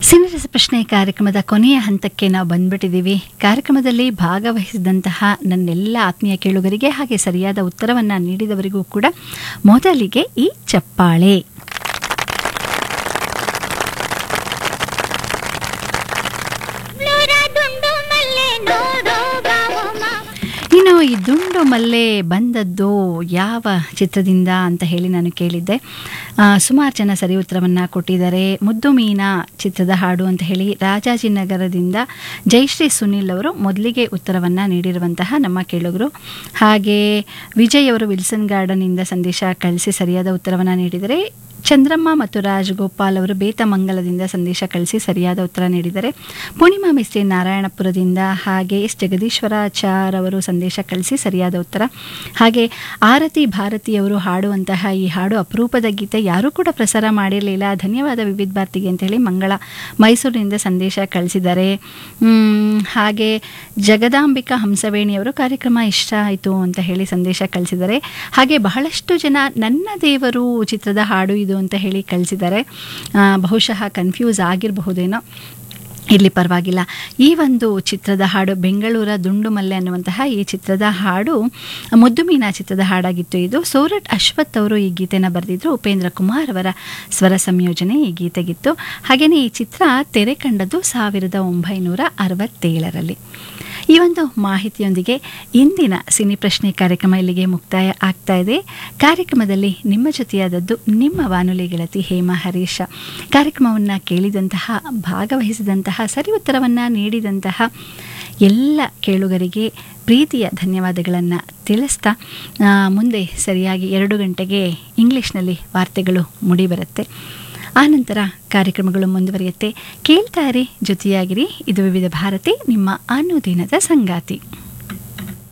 ಸಿನಿರಸ ಪ್ರಶ್ನೆ ಕಾರ್ಯಕ್ರಮದ ಕೊನೆಯ ಹಂತಕ್ಕೆ ನಾವು ಬಂದ್ಬಿಟ್ಟಿದ್ದೀವಿ ಕಾರ್ಯಕ್ರಮದಲ್ಲಿ ಭಾಗವಹಿಸಿದಂತಹ ನನ್ನೆಲ್ಲ ಆತ್ಮೀಯ ಕೇಳುಗರಿಗೆ ಹಾಗೆ ಸರಿಯಾದ ಉತ್ತರವನ್ನು ನೀಡಿದವರಿಗೂ ಕೂಡ ಮೊದಲಿಗೆ ಈ ಚಪ್ಪಾಳೆ ಇನ್ನು ಈ ದುಂಡು ಮಲ್ಲೆ ಬಂದದ್ದು ಯಾವ ಚಿತ್ರದಿಂದ ಅಂತ ಹೇಳಿ ನಾನು ಕೇಳಿದ್ದೆ ಸುಮಾರು ಜನ ಸರಿ ಉತ್ತರವನ್ನು ಕೊಟ್ಟಿದ್ದಾರೆ ಮುದ್ದು ಮೀನಾ ಚಿತ್ರದ ಹಾಡು ಅಂತ ಹೇಳಿ ರಾಜಾಜಿನಗರದಿಂದ ಜಯಶ್ರೀ ಸುನಿಲ್ ಅವರು ಮೊದಲಿಗೆ ಉತ್ತರವನ್ನು ನೀಡಿರುವಂತಹ ನಮ್ಮ ಕೇಳುಗರು ಹಾಗೆ ವಿಜಯ್ ಅವರು ವಿಲ್ಸನ್ ಗಾರ್ಡನ್ನಿಂದ ಸಂದೇಶ ಕಳಿಸಿ ಸರಿಯಾದ ಉತ್ತರವನ್ನು ನೀಡಿದರೆ ಚಂದ್ರಮ್ಮ ಮತ್ತು ರಾಜಗೋಪಾಲ್ ಅವರು ಬೇತಮಂಗಲದಿಂದ ಸಂದೇಶ ಕಳಿಸಿ ಸರಿಯಾದ ಉತ್ತರ ನೀಡಿದ್ದಾರೆ ಪೂರ್ಣಿಮಾ ಮಿಸ್ತ್ರಿ ನಾರಾಯಣಪುರದಿಂದ ಹಾಗೆ ಎಸ್ ಜಗದೀಶ್ವರಾಚಾರ್ ಅವರು ಸಂದೇಶ ಕಳಿಸಿ ಸರಿಯಾದ ಉತ್ತರ ಹಾಗೆ ಆರತಿ ಭಾರತಿಯವರು ಹಾಡುವಂತಹ ಈ ಹಾಡು ಅಪರೂಪದ ಗೀತೆ ಯಾರೂ ಕೂಡ ಪ್ರಸಾರ ಮಾಡಿರಲಿಲ್ಲ ಧನ್ಯವಾದ ವಿವಿಧ ಭಾರತಿಗೆ ಅಂತ ಹೇಳಿ ಮಂಗಳ ಮೈಸೂರಿನಿಂದ ಸಂದೇಶ ಕಳಿಸಿದ್ದಾರೆ ಹಾಗೆ ಜಗದಾಂಬಿಕಾ ಹಂಸವೇಣಿಯವರು ಕಾರ್ಯಕ್ರಮ ಇಷ್ಟ ಆಯಿತು ಅಂತ ಹೇಳಿ ಸಂದೇಶ ಕಳಿಸಿದ್ದಾರೆ ಹಾಗೆ ಬಹಳಷ್ಟು ಜನ ನನ್ನ ದೇವರು ಚಿತ್ರದ ಹಾಡು ಇದು ಅಂತ ಹೇಳಿ ಕಳಿಸಿದ್ದಾರೆ ಬಹುಶಃ ಕನ್ಫ್ಯೂಸ್ ಆಗಿರಬಹುದೇನೋ ಇರಲಿ ಪರವಾಗಿಲ್ಲ ಈ ಒಂದು ಚಿತ್ರದ ಹಾಡು ಬೆಂಗಳೂರ ದುಂಡುಮಲ್ಲೆ ಅನ್ನುವಂತಹ ಈ ಚಿತ್ರದ ಹಾಡು ಮುದ್ದು ಮೀನಾ ಚಿತ್ರದ ಹಾಡಾಗಿತ್ತು ಇದು ಸೋರಟ್ ಅಶ್ವಥ್ ಅವರು ಈ ಗೀತೆನ ಬರೆದಿದ್ರು ಉಪೇಂದ್ರ ಕುಮಾರ್ ಅವರ ಸ್ವರ ಸಂಯೋಜನೆ ಈ ಗೀತೆಗಿತ್ತು ಹಾಗೆಯೇ ಈ ಚಿತ್ರ ತೆರೆ ಕಂಡದ್ದು ಸಾವಿರದ ಒಂಬೈನೂರ ಅರವತ್ತೇಳರಲ್ಲಿ ಈ ಒಂದು ಮಾಹಿತಿಯೊಂದಿಗೆ ಇಂದಿನ ಸಿನಿ ಪ್ರಶ್ನೆ ಕಾರ್ಯಕ್ರಮ ಇಲ್ಲಿಗೆ ಮುಕ್ತಾಯ ಆಗ್ತಾ ಇದೆ ಕಾರ್ಯಕ್ರಮದಲ್ಲಿ ನಿಮ್ಮ ಜೊತೆಯಾದದ್ದು ನಿಮ್ಮ ಬಾನುಲಿ ಗೆಳತಿ ಹೇಮಾ ಹರೀಶ ಕಾರ್ಯಕ್ರಮವನ್ನು ಕೇಳಿದಂತಹ ಭಾಗವಹಿಸಿದಂತಹ ಸರಿ ಉತ್ತರವನ್ನು ನೀಡಿದಂತಹ ಎಲ್ಲ ಕೇಳುಗರಿಗೆ ಪ್ರೀತಿಯ ಧನ್ಯವಾದಗಳನ್ನು ತಿಳಿಸ್ತಾ ಮುಂದೆ ಸರಿಯಾಗಿ ಎರಡು ಗಂಟೆಗೆ ಇಂಗ್ಲೀಷ್ನಲ್ಲಿ ವಾರ್ತೆಗಳು ಮುಡಿಬರುತ್ತೆ ಆನಂತರ ಕಾರ್ಯಕ್ರಮಗಳು ಮುಂದುವರಿಯುತ್ತೆ ಕೇಳ್ತಾ ಇರಿ ಜೊತೆಯಾಗಿರಿ ಇದು ವಿವಿಧ ಭಾರತಿ ನಿಮ್ಮ ಅನುದಿನದ ಸಂಗಾತಿ